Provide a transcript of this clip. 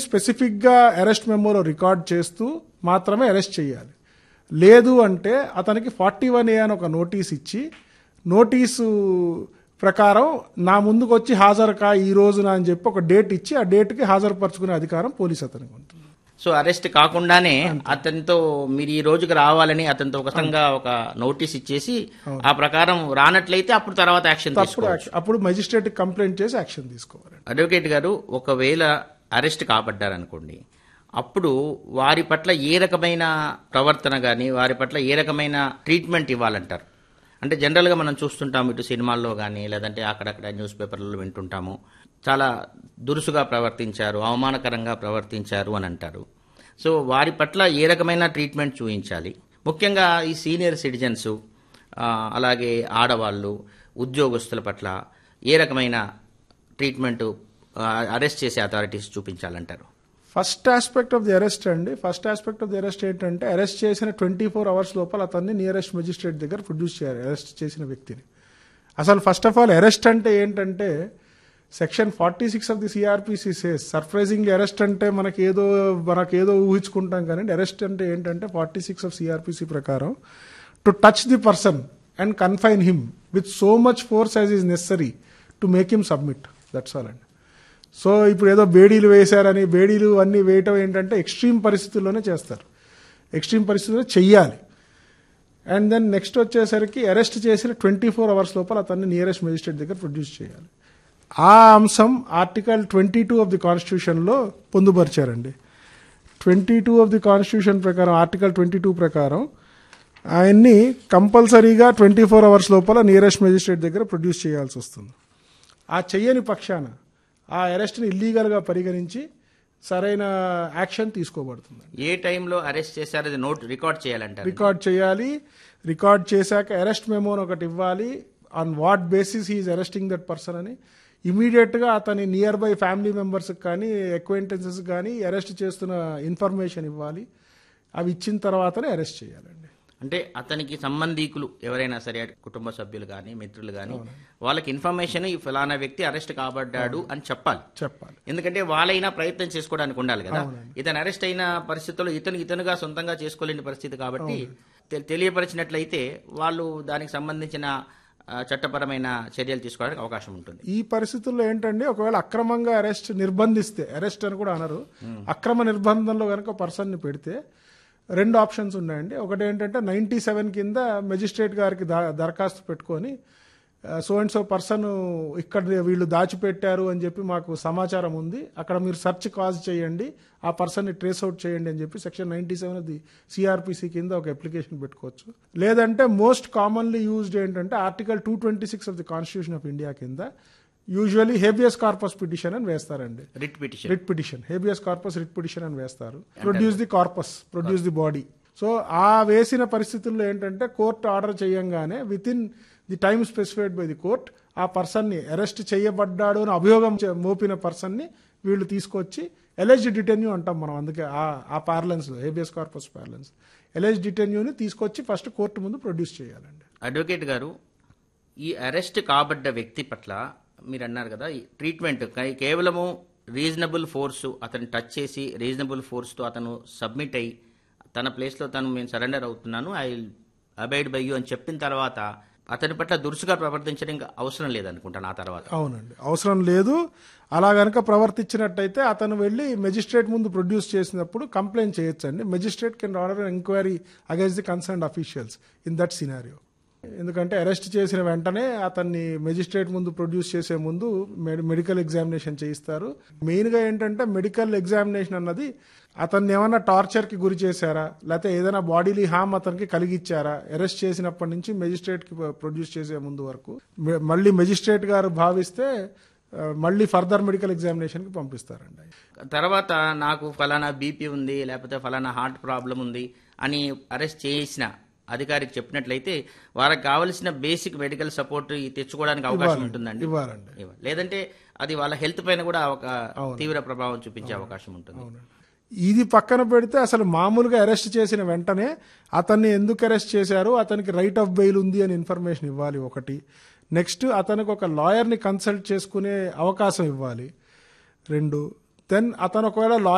స్పెసిఫిక్గా arrest మెమోలో record చేస్తూ మాత్రమే అరెస్ట్ చేయాలి లేదు అంటే అతనికి ఫార్టీ వన్ ఏ అని ఒక నోటీస్ ఇచ్చి నోటీసు ప్రకారం నా ముందుకు వచ్చి హాజరు కా ఈ రోజున అని చెప్పి ఒక డేట్ ఇచ్చి ఆ డేట్కి హాజరుపరుచుకునే అధికారం పోలీస్ అతనికి ఉంటుంది సో అరెస్ట్ కాకుండానే అతనితో మీరు ఈ రోజుకి రావాలని అతనితో ఒక సంగా ఒక నోటీస్ ఇచ్చేసి ఆ ప్రకారం రానట్లయితే అప్పుడు తర్వాత యాక్షన్ అప్పుడు తీసుకోవచ్చు యాక్షన్- అప్పుడు మెజిస్ట్రేట్ కంప్లైంట్ చేసి యాక్షన్ తీసుకోవాలి అడ్వకేట్ గారు ఒకవేళ అరెస్ట్ కాబడ్డారనుకోండి అప్పుడు వారి పట్ల ఏ రకమైన ప్రవర్తన కానీ వారి పట్ల ఏ రకమైన ట్రీట్మెంట్ ఇవ్వాలంటారు అంటే జనరల్గా మనం చూస్తుంటాం ఇటు సినిమాల్లో కానీ లేదంటే అక్కడక్కడ న్యూస్ పేపర్లలో వింటుంటాము చాలా దురుసుగా ప్రవర్తించారు అవమానకరంగా ప్రవర్తించారు అని అంటారు సో వారి పట్ల ఏ రకమైన ట్రీట్మెంట్ చూపించాలి ముఖ్యంగా ఈ సీనియర్ సిటిజన్స్ అలాగే ఆడవాళ్ళు ఉద్యోగస్తుల పట్ల ఏ రకమైన ట్రీట్మెంట్ అరెస్ట్ చేసే అథారిటీస్ చూపించాలంటారు first aspect of the arrest అండి first aspect of the arrest ఏంటంటే అరెస్ట్ చేసిన ట్వంటీ ఫోర్ అవర్స్ లోపల అతన్ని నియరెస్ట్ మెజిస్ట్రేట్ దగ్గర ప్రొడ్యూస్ చేయాలి అరెస్ట్ చేసిన వ్యక్తిని అసలు ఫస్ట్ ఆఫ్ ఆల్ అరెస్ట్ అంటే ఏంటంటే section forty six of the CrPC says surprisingly arrest అంటే మనకి ఏదో మనకి ఏదో ఊహించుకుంటాం కానీ అరెస్ట్ అంటే ఏంటంటే ఫార్టీ సిక్స్ ఆఫ్ సిఆర్పిసి ప్రకారం to touch the person and confine him with so much force as is necessary to make him submit that's all అండి సో ఇప్పుడు ఏదో బేడీలు వేశారని బేడీలు అన్ని వేయటం ఏంటంటే ఎక్స్ట్రీమ్ పరిస్థితుల్లోనే చేస్తారు ఎక్స్ట్రీమ్ పరిస్థితుల్లో చెయ్యాలి అండ్ దెన్ నెక్స్ట్ వచ్చేసరికి అరెస్ట్ చేసిన ట్వంటీ ఫోర్ అవర్స్ లోపల అతన్ని నియరెస్ట్ మెజిస్ట్రేట్ దగ్గర ప్రొడ్యూస్ చేయాలి ఆ అంశం article twenty two of the కాన్స్టిట్యూషన్లో పొందుపరిచారండి twenty two of the constitution ప్రకారం ఆర్టికల్ ట్వంటీ టూ ప్రకారం ఆయన్ని కంపల్సరీగా ట్వంటీ ఫోర్ అవర్స్ లోపల నియరెస్ట్ మెజిస్ట్రేట్ దగ్గర ప్రొడ్యూస్ చేయాల్సి వస్తుంది ఆ చెయ్యని పక్షాన ఆ అరెస్ట్ని ఇల్లీగల్గా పరిగణించి సరైన యాక్షన్ తీసుకోబడుతుంది ఏ టైంలో అరెస్ట్ చేశారో అది నోట్ రికార్డ్ చేయాలంటారు రికార్డ్ చేయాలి రికార్డ్ చేశాక అరెస్ట్ మెమోని ఒకటి ఇవ్వాలి on what basis he's arresting that person అని ఇమీడియట్గా అతని నియర్ బై ఫ్యామిలీ మెంబర్స్కి కానీ ఎక్వైంటెన్సెస్ కానీ అరెస్ట్ చేస్తున్న ఇన్ఫర్మేషన్ ఇవ్వాలి అవి ఇచ్చిన తర్వాతనే అరెస్ట్ చేయాలండి అంటే అతనికి సంబంధీకులు ఎవరైనా సరే కుటుంబ సభ్యులు కానీ మిత్రులు కానీ వాళ్ళకి ఇన్ఫర్మేషన్ ఈ ఫలానా వ్యక్తి అరెస్ట్ కాబడ్డాడు అని చెప్పాలి చెప్పాలి ఎందుకంటే వాళ్ళైనా ప్రయత్నం చేసుకోవడానికి ఉండాలి కదా ఇతను అరెస్ట్ అయిన పరిస్థితుల్లో ఇతను ఇతనుగా సొంతంగా చేసుకోలేని పరిస్థితి కాబట్టి తె- తెలియపరిచినట్లయితే వాళ్ళు దానికి సంబంధించిన ఆ, చట్టపరమైన చర్యలు తీసుకోవడానికి అవకాశం ఉంటుంది ఈ పరిస్థితుల్లో ఏంటంటే ఒకవేళ అక్రమంగా అరెస్ట్ నిర్బంధిస్తే అరెస్ట్ అని కూడా అనరు అక్రమ నిర్బంధంలో కనుక పర్సన్ ని పెడితే రెండు ఆప్షన్స్ ఉన్నాయండి ఒకటి ఏంటంటే నైన్టీ సెవెన్ కింద మెజిస్ట్రేట్ గారికి దా- దరఖాస్తు పెట్టుకొని సో అండ్ సో పర్సన్ ఇక్కడ వీళ్ళు దాచిపెట్టారు అని చెప్పి మాకు సమాచారం ఉంది అక్కడ మీరు సెర్చ్ కాజ్ చేయండి ఆ పర్సన్ని ట్రేస్ అవుట్ చేయండి అని చెప్పి సెక్షన్ నైన్టీ సెవెన్ అది సిఆర్పిసి కింద ఒక అప్లికేషన్ పెట్టుకోవచ్చు లేదంటే మోస్ట్ కామన్లీ యూజ్డ్ ఏంటంటే article two twenty six of the constitution of India కింద యూజువల్లీ హేబియస్ కార్పస్ పిటిషన్ అని వేస్తారండి writ petition writ petition habeas corpus writ petition అని వేస్తారు produce the corpus produce the body so ఆ వేసిన పరిస్థితుల్లో ఏంటంటే కోర్టు ఆర్డర్ చేయంగానే within the time specified by the court ఆ పర్సన్ ని అరెస్ట్ చేయబడ్డాడు అని అభియోగం చే- మోపిన పర్సన్ ని వీళ్ళు తీసుకొచ్చి ఎలెజ్ డిటెన్యూ అంటాం మనం అందుకే ఆ- ఆ పార్లెన్స్ లో హేబియస్ కార్పస్ పార్లెన్స్ ఎలెజ్ డిటెన్యూని తీసుకొచ్చి ఫస్ట్ కోర్టు ముందు ప్రొడ్యూస్ చేయాలండి అడ్వకేట్ గారు ఈ అరెస్ట్ కాబడ్డ వ్యక్తి పట్ల మీరు అన్నారు కదా ఈ ట్రీట్మెంట్ కే- కేవలము రీజనబుల్ ఫోర్స్ అతను టచ్ చేసి రీజనబుల్ ఫోర్స్తో అతను సబ్మిట్ అయ్యి తన ప్లేస్లో తను నేను సరెండర్ అవుతున్నాను ఐ అబైడ్ బై యూ అని చెప్పిన తర్వాత అతని పట్ల దురుసుగా ప్రవర్తించడం ఇంకా అవసరం లేదనుకుంటాను ఆ తర్వాత అవునండి అవసరం లేదు అలా గనక ప్రవర్తించినట్టయితే అతను వెళ్ళి మెజిస్ట్రేట్ ముందు ప్రొడ్యూస్ చేసినప్పుడు కంప్లైంట్ చేయొచ్చండి magistrate can order enquiry against the concern officials in that scenario ఎందుకంటే అరెస్ట్ చేసిన వెంటనే అతన్ని మెజిస్ట్రేట్ ముందు ప్రొడ్యూస్ చేసే ముందు మెడి- మెడికల్ ఎగ్జామినేషన్ చేయిస్తారు మెయిన్గా ఏంటంటే మెడికల్ ఎగ్జామినేషన్ అన్నది అతన్ని ఏమైనా టార్చర్కి గురి చేశారా లేకపోతే ఏదైనా బాడీలీ హామ్ అతనికి కలిగిచ్చారా అరెస్ట్ చేసినప్పటి నుంచి మెజిస్ట్రేట్కి ప్రొడ్యూస్ చేసే ముందు వరకు మె- మళ్ళీ మెజిస్ట్రేట్ గారు భావిస్తే ఆ, మళ్ళీ ఫర్దర్ మెడికల్ ఎగ్జామినేషన్కి పంపిస్తారండి తర్వాత నాకు ఫలానా బీపీ ఉంది లేకపోతే ఫలానా హార్ట్ ప్రాబ్లం ఉంది అని అరెస్ట్ చేసిన అధికారికి చెప్పినట్లయితే వారికి కావలసిన బేసిక్ మెడికల్ సపోర్ట్ తెచ్చుకోవడానికి అవకాశం ఉంటుందండి ఇవ్వాలండి ఇవ్వాలి. లేదంటే అది వాళ్ళ హెల్త్ పైన కూడా ఒక తీవ్ర ప్రభావం చూపించే అవకాశం ఉంటుంది ఇది పక్కన పెడితే అసలు మామూలుగా అరెస్ట్ చేసిన వెంటనే అతన్ని ఎందుకు అరెస్ట్ చేశారు అతనికి రైట్ ఆఫ్ బెయిల్ ఉంది అని ఇన్ఫర్మేషన్ ఇవ్వాలి ఒకటి నెక్స్ట్ అతనికి ఒక లాయర్ని కన్సల్ట్ చేసుకునే అవకాశం ఇవ్వాలి రెండు దెన్ అతను ఒకవేళ